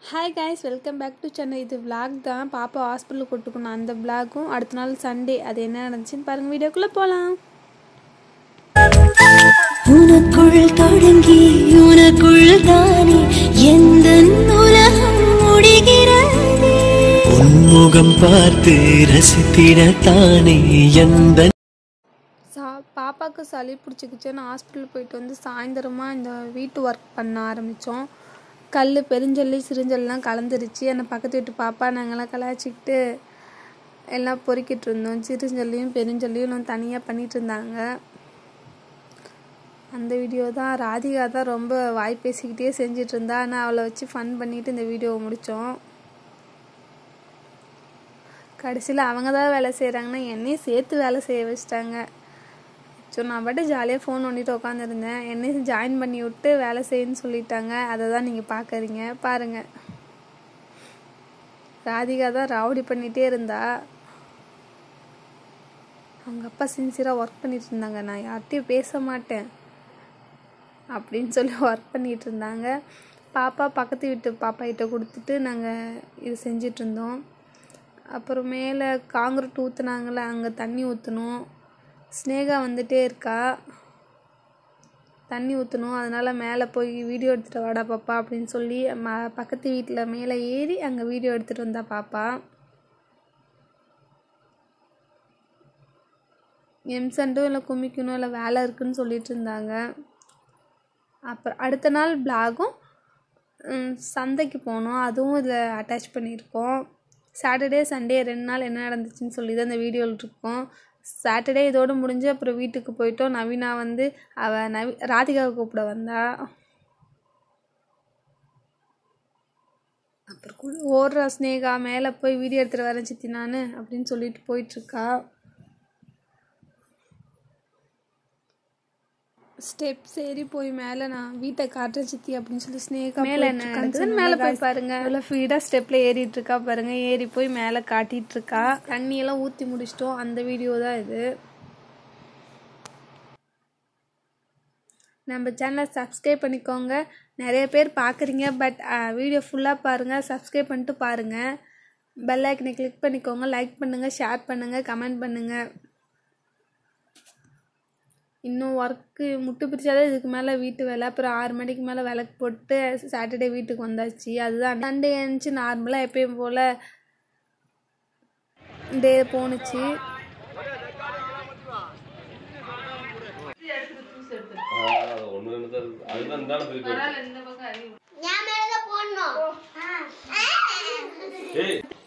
hi guys welcome back to Chennai இது vlog தான் பாப்பா ஹாஸ்பிட்டலுக்கு கூட்டு போனோம் அந்த vlogகும் அடுத்த நாள் சண்டே அது என்ன நடந்துச்சுன்னு பாருங்கள் வீடியோக்குள்ளே போகலாம் உனக்குள் தொடங்கி உனக்குள் தானே எந்த உலகம் முடிகிறது உன்முகம் பார்த்து ரசித்திடத்தானே எந்த சா பாப்பாவுக்கு சளி பிடிச்சிக்கிச்சுன்னு ஹாஸ்பிட்டல் போயிட்டு வந்து சாயந்தரமாக இந்த வீட்டு ஒர்க் பண்ண ஆரம்பித்தோம் கல் பெருஞ்சல்லி சிறுஞ்சல்லாம் கலந்துருச்சு என்னை பக்கத்து வீட்டு பாப்பா நாங்கள்லாம் கலாய்ச்சிக்கிட்டு எல்லாம் பொறுக்கிட்டு இருந்தோம் சிறுஞ்சல்லியும் பெருஞ்சல்லியும் நான் தனியாக பண்ணிகிட்டு இருந்தாங்க அந்த வீடியோ தான் ராதிகா தான் ரொம்ப வாய் பேசிக்கிட்டே செஞ்சிட்டு இருந்தா ஆனால் அவளை வச்சு ஃபன் பண்ணிட்டு இந்த வீடியோவை முடித்தோம் கடைசியில் அவங்க தான் வேலை செய்கிறாங்கன்னா என்னையும் சேர்த்து வேலை செய்ய வச்சிட்டாங்க ஸோ நான் பாட்டு ஜாலியாக ஃபோன் நோண்டிட்டு உட்காந்துருந்தேன் என்னையும் ஜாயின் பண்ணி விட்டு வேலை செய்யுன்னு சொல்லிட்டாங்க அதை தான் நீங்கள் பார்க்குறீங்க பாருங்கள் ராதிகா தான் ராவடி பண்ணிகிட்டே இருந்தா அவங்க அப்பா சின்சியராக ஒர்க் பண்ணிட்டு இருந்தாங்க நான் யார்கிட்டையும் பேச மாட்டேன் அப்படின்னு சொல்லி ஒர்க் பண்ணிட்டு இருந்தாங்க பாப்பா பக்கத்து வீட்டு பாப்பா கிட்ட கொடுத்துட்டு நாங்கள் இது செஞ்சிட்டு இருந்தோம் அப்புறம் மேலே காங்கிரட் ஊற்றுனாங்களே அங்கே தண்ணி ஊற்றணும் ஸ்னேகா வந்துட்டே இருக்கா தண்ணி ஊற்றணும் அதனால் மேலே போய் வீடியோ எடுத்துகிட்டு வாடா பாப்பா அப்படின்னு சொல்லி ம பக்கத்து வீட்டில் மேலே ஏறி அங்கே வீடியோ எடுத்துகிட்டு வந்தா பாப்பா எம்சண்டும் இல்லை குமிக்கணும் இல்லை வேலை இருக்குன்னு சொல்லிட்டு இருந்தாங்க அப்புறம் அடுத்த நாள் பிளாகும் சந்தைக்கு போனோம் அதுவும் இதில் அட்டாச் பண்ணியிருக்கோம் சாட்டர்டே சண்டே ரெண்டு நாள் என்ன நடந்துச்சுன்னு சொல்லி தான் இந்த வீடியோவில் இருக்கோம் சாட்டர்டே இதோடு முடிஞ்சு அப்புறம் வீட்டுக்கு போயிட்டோம் நவீனா வந்து அவள் நவி ராதிகாவை கூப்பிட வந்தா அப்புறம் கூட ஓடுறா ஸ்னேகா மேலே போய் வீடியோ எடுத்துகிட்டு வரேன் சித்தி நான் அப்படின்னு சொல்லிட்டு போயிட்டுருக்கா ஸ்டெப்ஸ் ஏறி போய் மேலே நான் வீட்டை காட்டுற சித்தி அப்படின்னு சொல்லி ஸ்னேகா மேலே என்ன நடக்குதுன்னு மேலே போய் பாருங்க அதில் ஃபீடாக ஸ்டெப்பில் ஏறிட்டு இருக்கா பாருங்க ஏறி போய் மேலே காட்டிட்டு இருக்கா தண்ணியெல்லாம் ஊற்றி முடிச்சிட்டோம் அந்த வீடியோ தான் இது நம்ம சேனலை சப்ஸ்கிரைப் பண்ணிக்கோங்க நிறைய பேர் பார்க்குறீங்க பட் வீடியோ ஃபுல்லாக பாருங்கள் சப்ஸ்கிரைப் பண்ணிட்டு பாருங்கள் பெல் ஐக்கனை கிளிக் பண்ணிக்கோங்க லைக் பண்ணுங்கள் ஷேர் பண்ணுங்கள் கமெண்ட் பண்ணுங்கள் இன்னும் ஒர்க்கு முட்டு பிரிச்சாதான் இதுக்கு மேலே வீட்டு வேலை அப்புறம் ஆறு மணிக்கு மேலே விளக்கு போட்டு சாட்டர்டே வீட்டுக்கு வந்தாச்சு அதுதான் சண்டே இருந்துச்சு நார்மலாக எப்பயும் போல் டே போணுச்சு ஒன்று ரெண்டு தான் இருக்கு அதுதான் இருந்தாலும் திருப்பி என் மேலதான் போடணும் ஏய்